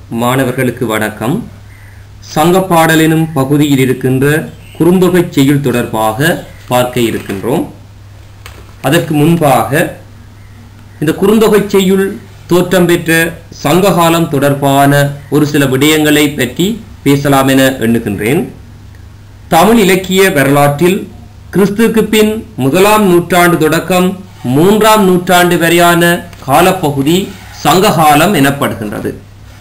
மாணவர்களுக்கு வணக்கம் சங்கப்பாடல் எனும் பகுதியில் இருக்கின்ற குறுந்தொகை செய்யுள் தொடர்பாக பார்க்க இருக்கின்றோம் அதற்கு முன்பாக இந்த குறுந்தொகை செய்யுள் தோற்றம் பெற்ற சங்ககாலம் தொடர்பான ஒரு சில விடயங்களை பற்றி பேசலாம் என எண்ணுகின்றேன் தமிழ் இலக்கிய வரலாற்றில் கிறிஸ்துவுக்கு பின் முதலாம் நூற்றாண்டு தொடக்கம் மூன்றாம் நூற்றாண்டு வரையான காலப்பகுதி சங்ககாலம் எனப்படுகின்றது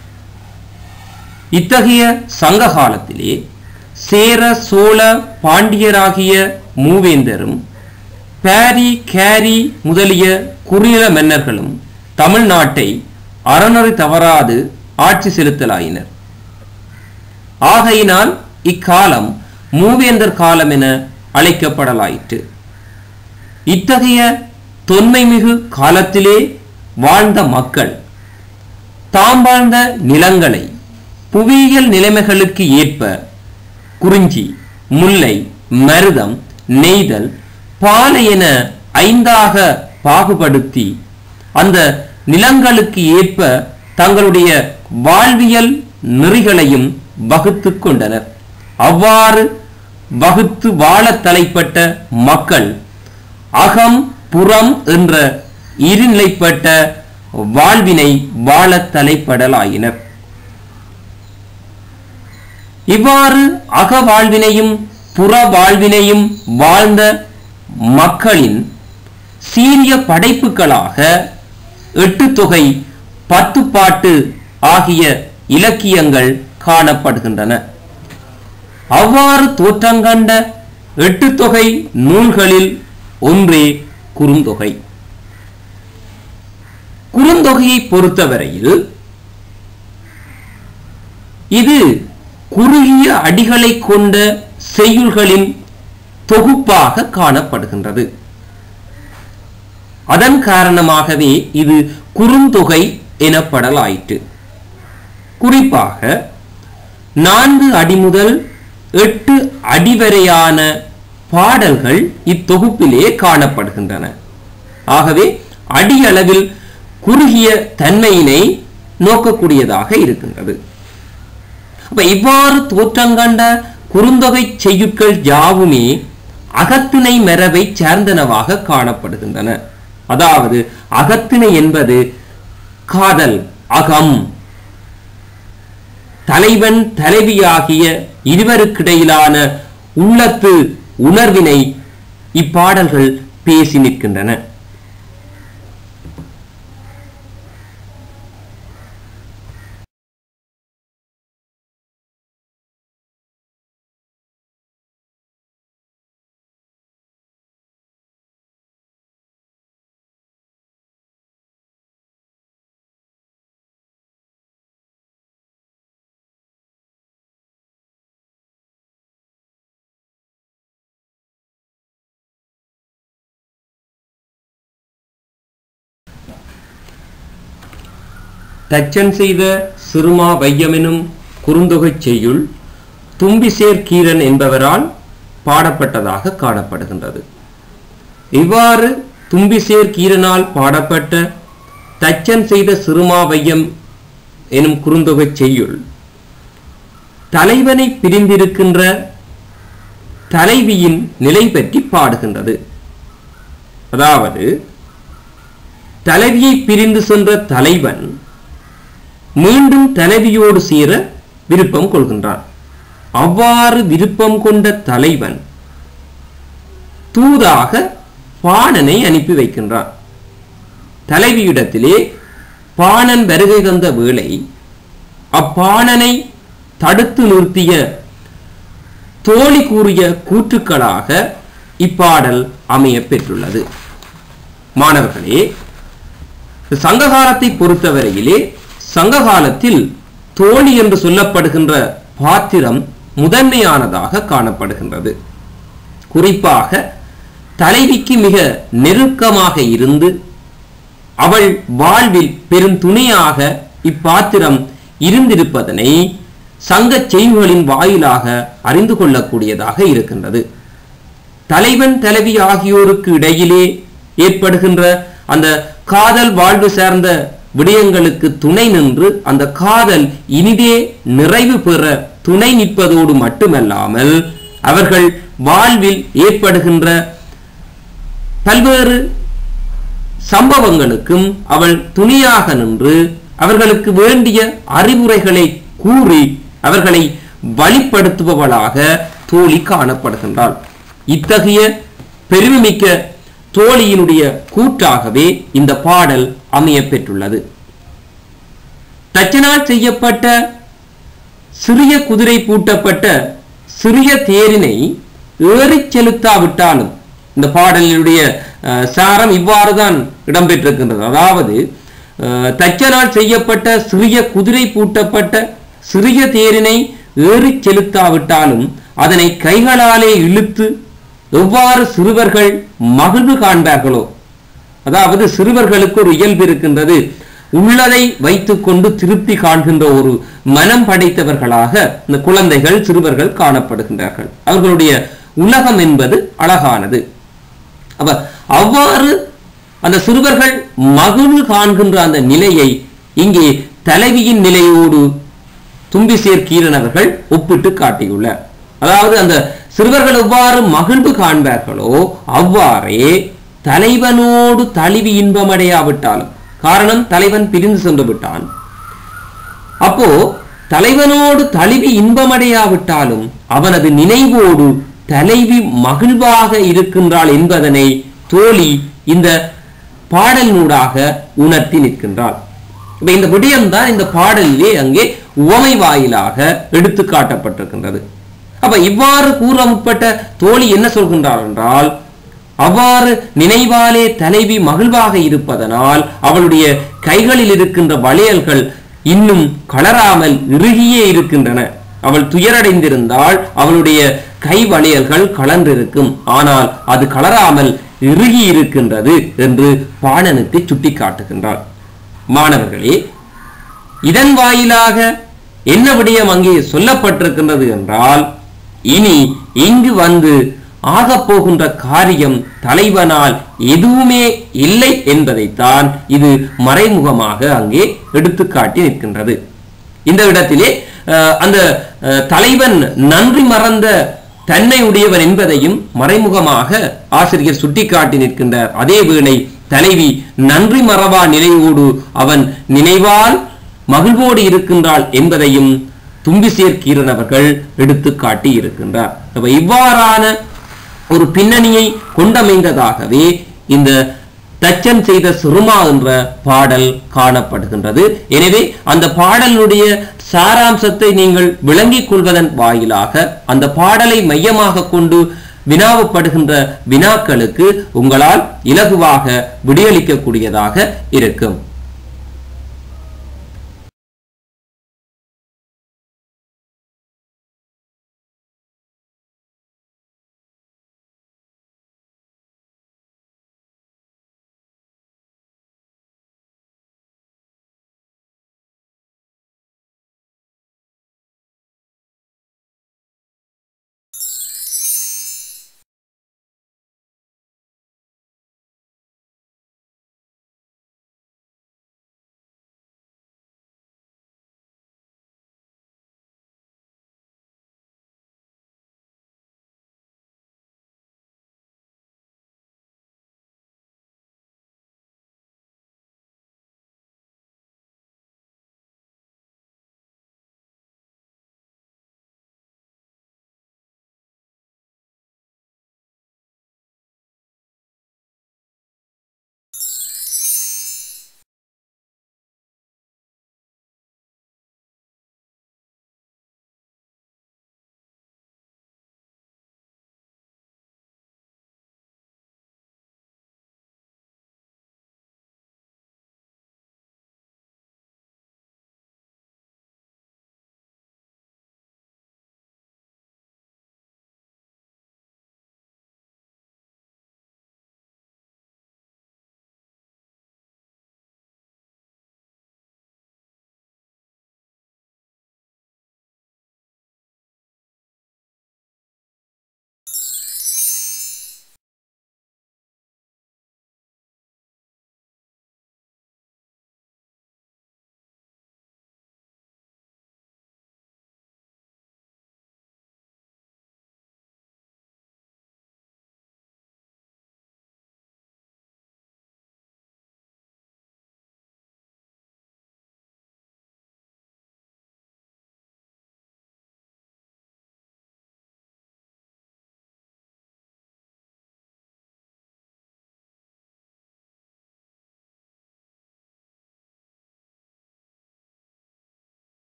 இத்தகைய சங்க காலத்திலே சேர சோழ பாண்டியராகிய மூவேந்தரும் பாரி கேரி முதலிய குறுநில மன்னர்களும் தமிழ்நாட்டை அறநெறி தவறாது ஆட்சி செலுத்தலாயினர் ஆகையினால் இக்காலம் மூவேந்தர் காலம் என அழைக்கப்படலாயிற்று இத்தகைய தொன்மைமிகு காலத்திலே வாழ்ந்த மக்கள் தாம் வாழ்ந்த நிலங்களை புவியியல் நிலைமைகளுக்கு ஏற்ப குறிஞ்சி முல்லை மருதம் நெய்தல் பாலை என ஐந்தாக பாகுபடுத்தி அந்த நிலங்களுக்கு ஏற்ப தங்களுடைய வாழ்வியல் நெறிகளையும் வகுத்து கொண்டனர் அவ்வாறு வகுத்து வாழ தலைப்பட்ட மக்கள் அகம் புறம் என்ற இருநிலைப்பட்ட வாழ்வினை வாழ தலைப்படலாயினர் இவ்வாறு அக வாழ்வினையும் புற வாழ்வினையும் வாழ்ந்த மக்களின் சீரிய படைப்புகளாக எட்டு தொகை பத்து பாட்டு ஆகிய இலக்கியங்கள் காணப்படுகின்றன அவ்வாறு தோற்றங்கண்ட எட்டு தொகை நூல்களில் ஒன்றே குறுந்தொகை குறுந்தொகையை பொறுத்தவரையில் இது குறுகிய அடிகளை கொண்ட செய்யுள்களின் தொகுப்பாக காணப்படுகின்றது அதன் காரணமாகவே இது குறுந்தொகை எனப்படலாயிற்று குறிப்பாக நான்கு அடி முதல் எட்டு அடி வரையான பாடல்கள் இத்தொகுப்பிலே காணப்படுகின்றன ஆகவே அடியளவில் குறுகிய தன்மையினை நோக்கக்கூடியதாக இருக்கின்றது அப்ப இவ்வாறு தோற்றங்கண்ட குறுந்தொகை செய்யுட்கள் யாவுமே அகத்திணை மரபை சார்ந்தனவாக காணப்படுகின்றன அதாவது அகத்திணை என்பது காதல் அகம் தலைவன் தலைவியாகிய இருவருக்கிடையிலான உள்ளத்து உணர்வினை இப்பாடல்கள் பேசி நிற்கின்றன தச்சன் செய்த சிறுமா வையமெனும் குறுந்தொகைச் செய்யுள் தும்பிசேர் கீரன் என்பவரால் பாடப்பட்டதாக காணப்படுகின்றது இவ்வாறு தும்பிசேர் கீரனால் பாடப்பட்ட தச்சன் செய்த சிறுமா வையம் எனும் குறுந்தொகைச் செய்யுள் தலைவனை பிரிந்திருக்கின்ற தலைவியின் நிலை பற்றி பாடுகின்றது அதாவது தலைவியை பிரிந்து சென்ற தலைவன் மீண்டும் தலைவியோடு சேர விருப்பம் கொள்கின்றான் அவ்வாறு விருப்பம் கொண்ட தலைவன் தூதாக பாணனை அனுப்பி வைக்கின்றான் தலைவியிடத்திலே பாணன் வருகை தந்த வேளை அப்பாணனை தடுத்து நிறுத்திய தோழி கூறிய கூற்றுக்களாக இப்பாடல் அமைய பெற்றுள்ளது மாணவர்களே சங்ககாலத்தை பொறுத்தவரையிலே சங்ககாலத்தில் தோழி என்று சொல்லப்படுகின்ற பாத்திரம் முதன்மையானதாக காணப்படுகின்றது குறிப்பாக தலைவிக்கு மிக நெருக்கமாக இருந்து அவள் வாழ்வில் பெரும் துணையாக இப்பாத்திரம் இருந்திருப்பதனை சங்க செய்திகளின் வாயிலாக அறிந்து கொள்ளக்கூடியதாக இருக்கின்றது தலைவன் தலைவி ஆகியோருக்கு இடையிலே ஏற்படுகின்ற அந்த காதல் வாழ்வு சார்ந்த விடயங்களுக்கு துணை நின்று அந்த காதல் இனிதே நிறைவு பெற துணை நிற்பதோடு மட்டுமல்லாமல் அவர்கள் வாழ்வில் ஏற்படுகின்ற பல்வேறு சம்பவங்களுக்கும் அவள் துணியாக நின்று அவர்களுக்கு வேண்டிய அறிவுரைகளை கூறி அவர்களை வழிப்படுத்துபவளாக தோழி காணப்படுகின்றாள் இத்தகைய பெருமைமிக்க தோழியினுடைய கூற்றாகவே இந்த பாடல் அமைய பெற்றுள்ளது தச்சனால் செய்யப்பட்ட சிறிய குதிரை பூட்டப்பட்ட சிறிய தேரினை ஏறிச் செலுத்தாவிட்டாலும் இந்த பாடலினுடைய அஹ், சாரம் இவ்வாறுதான் இடம்பெற்றிருக்கின்றது அதாவது அஹ், தச்சனால் செய்யப்பட்ட சிறிய குதிரை பூட்டப்பட்ட சிறிய தேரினை ஏறிச் செலுத்தாவிட்டாலும் அதனை கைகளாலே இழுத்து எவ்வாறு சிறுவர்கள் மகிழ்வு காண்பார்களோ அதாவது சிறுவர்களுக்கு ஒரு இயல்பு இருக்கின்றது உள்ளதை வைத்துக்கொண்டு திருப்தி காண்கின்ற ஒரு மனம் படைத்தவர்களாக இந்த குழந்தைகள் சிறுவர்கள் காணப்படுகின்றார்கள் அவர்களுடைய உலகம் என்பது அழகானது அப்ப அவ்வாறு அந்த சிறுவர்கள் மகிழ்வு காண்கின்ற அந்த நிலையை இங்கே தலைவியின் நிலையோடு தும்பிசேர் கீரன் அவர்கள் ஒப்பிட்டு காட்டியுள்ளார் அதாவது அந்த சிறுவர்கள் எவ்வாறு மகிழ்வு காண்பார்களோ அவ்வாறே தலைவனோடு தழுவி இன்பமடையாவிட்டாலும் காரணம் தலைவன் பிரிந்து சென்று விட்டான் அப்போ தலைவனோடு தழுவி இன்பமடையாவிட்டாலும் அவனது நினைவோடு தலைவி மகிழ்வாக இருக்கின்றாள் என்பதனை தோழி இந்த பாடலினூடாக உணர்த்தி நிற்கின்றாள் இப்ப இந்த விடயம்தான் இந்த பாடலிலே அங்கே உவமை வாயிலாக எடுத்து காட்டப்பட்டிருக்கின்றது அப்ப இவ்வாறு கூற முற்பட்ட தோழி என்ன சொல்கின்றாள் என்றால் அவ்வாறு நினைவாலே தலைவி மகிழ்வாக இருப்பதனால் அவளுடைய கைகளில் இருக்கின்ற வளையல்கள் இன்னும் கலராமல் இறுகியே இருக்கின்றன அவள் துயரடைந்திருந்தால் அவளுடைய கை வளையல்கள் கலந்திருக்கும் ஆனால் அது கலராமல் இறுகி இருக்கின்றது என்று பாணனுக்கு சுட்டிக்காட்டுகின்றாள் மாணவர்களே இதன் வாயிலாக என்ன விடயம் அங்கே சொல்லப்பட்டிருக்கின்றது என்றால் இனி இங்கு வந்து ஆகப் போகின்ற காரியம் தலைவனால் எதுவுமே இல்லை என்பதைத்தான் இது மறைமுகமாக அங்கே எடுத்துக்காட்டி நிற்கின்றது இந்த இடத்திலே அஹ், அந்த அஹ், தலைவன் நன்றி மறந்த தன்மை உடையவன் என்பதையும் மறைமுகமாக ஆசிரியர் சுட்டிக்காட்டி நிற்கின்றார் அதேவேளை தலைவி நன்றி மறவா நினைவோடு அவன் நினைவால் மகிழ்வோடு இருக்கின்றாள் என்பதையும் தும்பிசேர் கீரன் அவர்கள் எடுத்து காட்டி இருக்கின்றார் அப்ப இவ்வாறான ஒரு பின்னணியை கொண்டமைந்ததாகவே இந்த தச்சன் செய்த சிறுமா என்ற பாடல் காணப்படுகின்றது எனவே அந்த பாடலுடைய சாராம்சத்தை நீங்கள் விளங்கிக் கொள்வதன் வாயிலாக அந்த பாடலை மையமாக கொண்டு வினாவப்படுகின்ற வினாக்களுக்கு உங்களால் இலகுவாக விடியளிக்கக்கூடியதாக இருக்கும்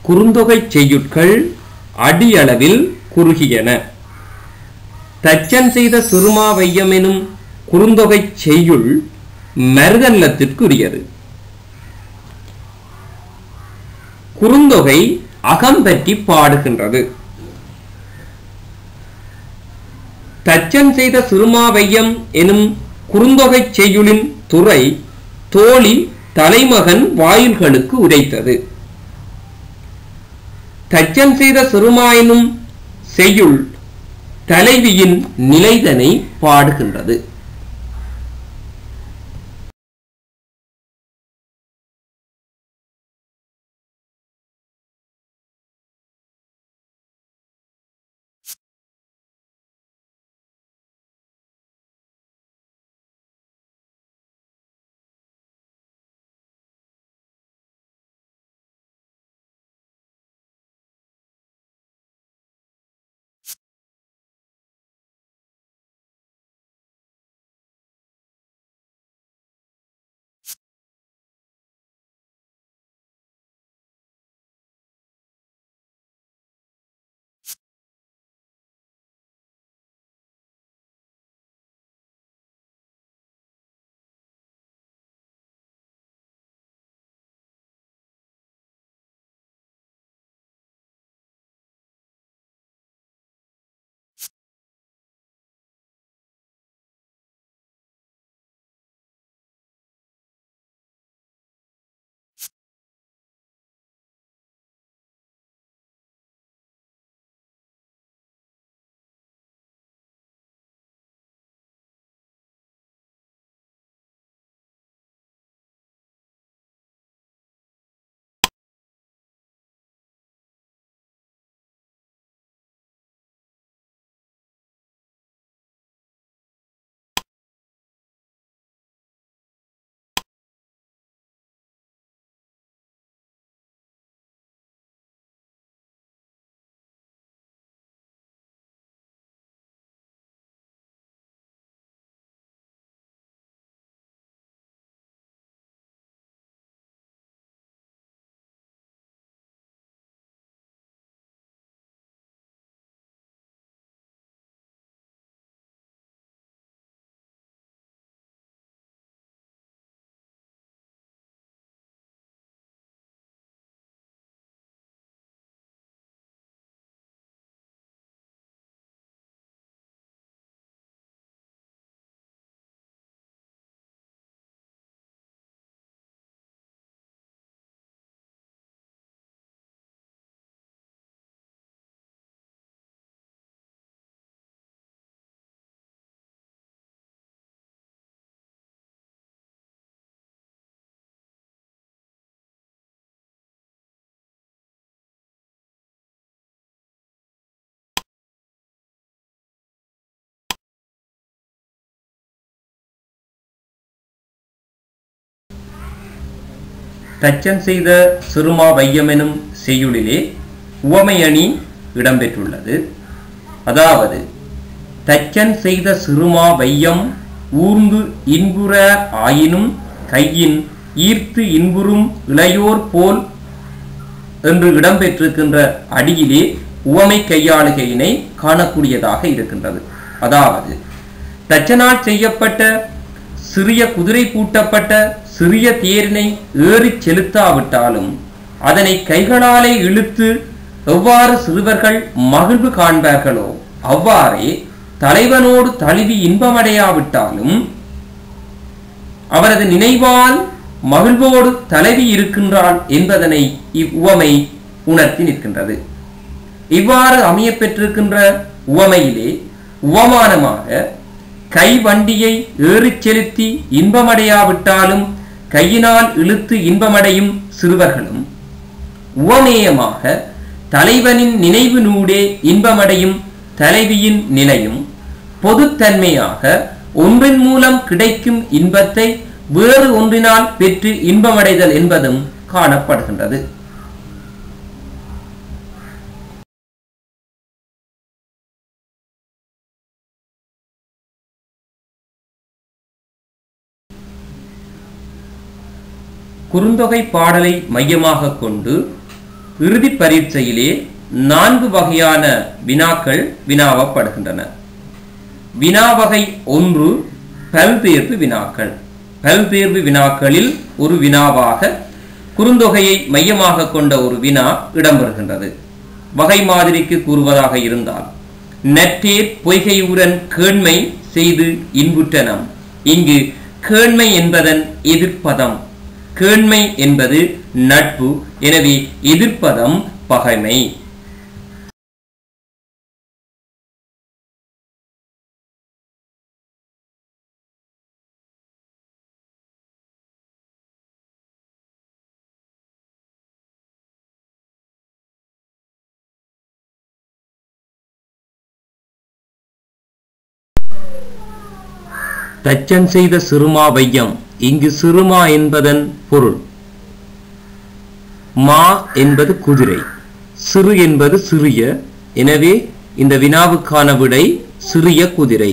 குறுந்தொகை செய்யுட்கள் அடியளவில் குறுகியன தச்சன் செய்த சுருமா வையம் எனும் குறுந்தொகை செய்யுள் மருதல்லத்திற்குரியது குறுந்தொகை அகம் பற்றி பாடுகின்றது தச்சன் செய்த சிறுமா வையம் எனும் குறுந்தொகை செய்யுளின் துறை தோழி தலைமகன் வாயில்களுக்கு உரைத்தது தச்சன் செய்த சிறுமா எனும் செய்யுள் தலைவியின் நிலைதனை பாடுகின்றது தச்சன் செய்த சிறுமா வையம் எனும் செய்யுளிலே உவமையணி இடம்பெற்றுள்ளது அதாவது தச்சன் செய்த சிறுமா வையம் ஊர்ந்து இன்புற ஆயினும் கையின் ஈர்த்து இன்புறும் இளையோர் போல் என்று இடம்பெற்றிருக்கின்ற அடியிலே உவமை கையாளுகையினை காணக்கூடியதாக இருக்கின்றது அதாவது தச்சனால் செய்யப்பட்ட சிறிய குதிரை பூட்டப்பட்ட சிறிய தேரினை ஏறிச் செலுத்தாவிட்டாலும் அதனை கைகளாலே இழுத்து எவ்வாறு சிறுவர்கள் மகிழ்வு காண்பார்களோ அவ்வாறே தலைவனோடு தழுவி இன்பமடையாவிட்டாலும் அவரது நினைவால் மகிழ்வோடு தலைவி இருக்கின்றாள் என்பதனை இவ்வுவமை உணர்த்தி நிற்கின்றது இவ்வாறு அமையப் பெற்றிருக்கின்ற உவமையிலே உவமானமாக கை வண்டியை ஏறிச் செலுத்தி இன்பமடையாவிட்டாலும் கையினால் இழுத்து இன்பமடையும் சிறுவர்களும் உவமேயமாக தலைவனின் நினைவு நூடே இன்பமடையும் தலைவியின் நிலையும் பொதுத்தன்மையாக ஒன்றின் மூலம் கிடைக்கும் இன்பத்தை வேறு ஒன்றினால் பெற்று இன்பமடைதல் என்பதும் காணப்படுகின்றது குறுந்தொகை பாடலை மையமாக கொண்டு இறுதி பரீட்சையிலே நான்கு வகையான வினாக்கள் வினாவப்படுகின்றன வினாவகை ஒன்று பல்தேர்வு வினாக்கள் பல்தேர்வு வினாக்களில் ஒரு வினாவாக குறுந்தொகையை மையமாக கொண்ட ஒரு வினா இடம்பெறுகின்றது வகை மாதிரிக்கு கூறுவதாக இருந்தால் நற்றேர் பொய்கையுடன் கேண்மை செய்து இன்புற்றனம் இங்கு கேண்மை என்பதன் எதிர்ப்பதம் கேண்மை என்பது நட்பு எனவே எதிர்ப்பதம் பகைமை தச்சன் செய்த சிறுமா வையம் இங்கு சிறுமா என்பதன் பொருள் மா என்பது குதிரை சிறு என்பது சிறிய எனவே இந்த வினாவுக்கான விடை சிறிய குதிரை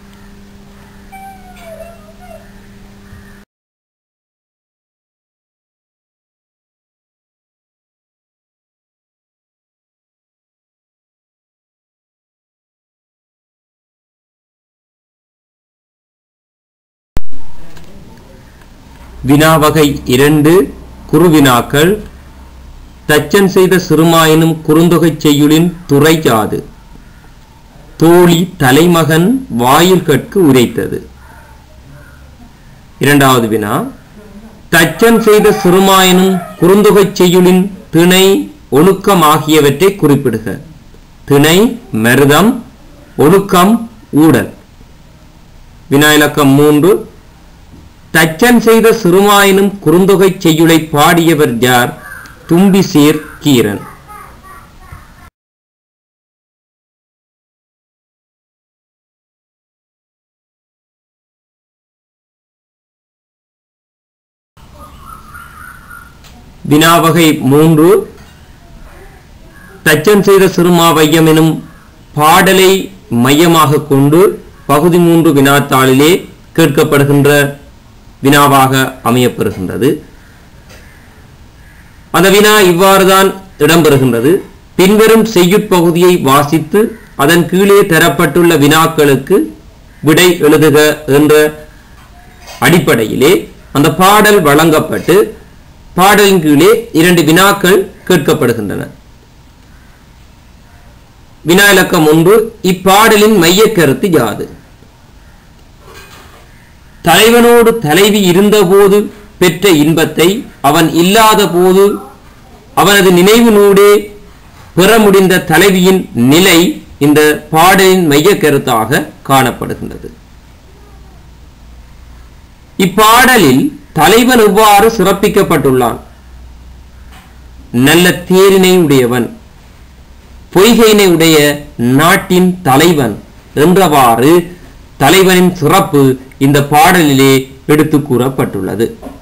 வினாவகை இரண்டு குறுவினாக்கள் தச்சன் செய்த சிறுமாயினும் குறுந்தொகைச் செய்யுளின் துறை யாது தோழி தலைமகன் வாயில் கற்கு உரைத்தது இரண்டாவது வினா தச்சன் செய்த சிறுமாயினும் குறுந்தொகைச் செய்யுளின் திணை ஒழுக்கம் ஆகியவற்றை குறிப்பிடுக திணை மருதம் ஒழுக்கம் ஊடல் வினா இலக்கம் மூன்று தச்சன் செய்த சிறுமாயினும் குறுந்தொகைச் செய்யுளை பாடியவர் யார் தும்பிசேர் கீரன் வினாவகை மூன்று தச்சன் செய்த சிறுமா வையம் எனும் பாடலை மையமாக கொண்டு பகுதி மூன்று வினாத்தாளிலே கேட்கப்படுகின்ற வினாவாக அமையப்பெறுகின்றது அந்த வினா இவ்வாறுதான் இடம்பெறுகின்றது பின்வரும் செய்யுட்பகுதியை வாசித்து அதன் கீழே தரப்பட்டுள்ள வினாக்களுக்கு விடை எழுதுக என்ற அடிப்படையிலே அந்த பாடல் வழங்கப்பட்டு பாடலின் கீழே இரண்டு வினாக்கள் கேட்கப்படுகின்றன வினா இலக்கம் ஒன்று இப்பாடலின் மையக் கருத்து யாது தலைவனோடு தலைவி இருந்தபோது பெற்ற இன்பத்தை அவன் இல்லாத போது அவனது நினைவினூடே பெற முடிந்த தலைவியின் நிலை இந்த பாடலின் மைய கருத்தாக காணப்படுகின்றது இப்பாடலில் தலைவன் எவ்வாறு சிறப்பிக்கப்பட்டுள்ளான் நல்ல தேரினை உடையவன் பொய்கையினை உடைய நாட்டின் தலைவன் என்றவாறு தலைவனின் சிறப்பு இந்த பாடலிலே எடுத்து கூறப்பட்டுள்ளது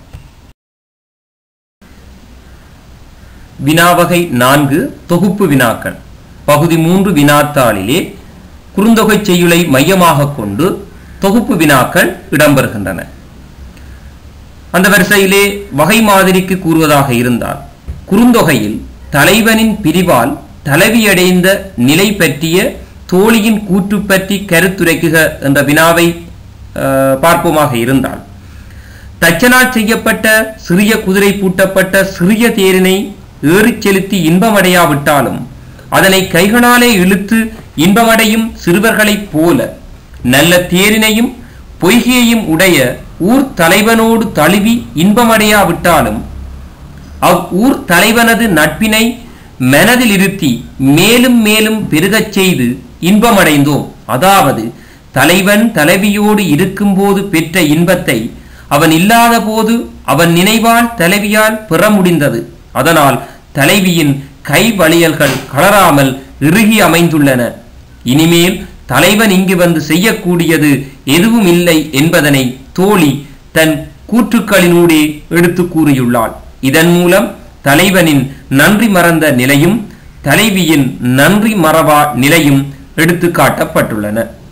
வினாவகை நான்கு தொகுப்பு வினாக்கள் பகுதி மூன்று வினாத்தாளிலே குறுந்தொகைச் செய்யுளை மையமாக கொண்டு தொகுப்பு வினாக்கள் இடம்பெறுகின்றன அந்த வரிசையிலே வகை மாதிரிக்கு கூறுவதாக இருந்தால் குறுந்தொகையில் தலைவனின் பிரிவால் தலைவியடைந்த நிலை பற்றிய தோழியின் கூற்று பற்றி கருத்துரைக்குக என்ற வினாவை அஹ், பார்ப்போமாக இருந்தால் தச்சனால் செய்யப்பட்ட சிறிய குதிரை பூட்டப்பட்ட சிறிய தேரினை ஏறிச் செலுத்தி இன்பமடையாவிட்டாலும் அதனை கைகளாலே இழுத்து இன்பமடையும் சிறுவர்களைப் போல நல்ல தேரினையும் பொய்கையையும் உடைய ஊர் தலைவனோடு தழுவி இன்பமடையாவிட்டாலும் அவ் ஊர் தலைவனது நட்பினை மனதில் இருத்தி மேலும் மேலும் பெருகச் செய்து இன்பமடைந்தோம் அதாவது தலைவன் தலைவியோடு இருக்கும்போது பெற்ற இன்பத்தை அவன் இல்லாத போது அவன் நினைவால் தலைவியால் பெற முடிந்தது அதனால் தலைவியின் கை வளையல்கள் கலராமல் இறுகி அமைந்துள்ளன இனிமேல் தலைவன் இங்கு வந்து செய்யக்கூடியது எதுவும் இல்லை என்பதனை தோழி தன் கூற்றுக்களினூடே எடுத்து கூறியுள்ளாள் இதன் மூலம் தலைவனின் நன்றி மறந்த நிலையும் தலைவியின் நன்றி மறவா நிலையும் எடுத்து காட்டப்பட்டுள்ளன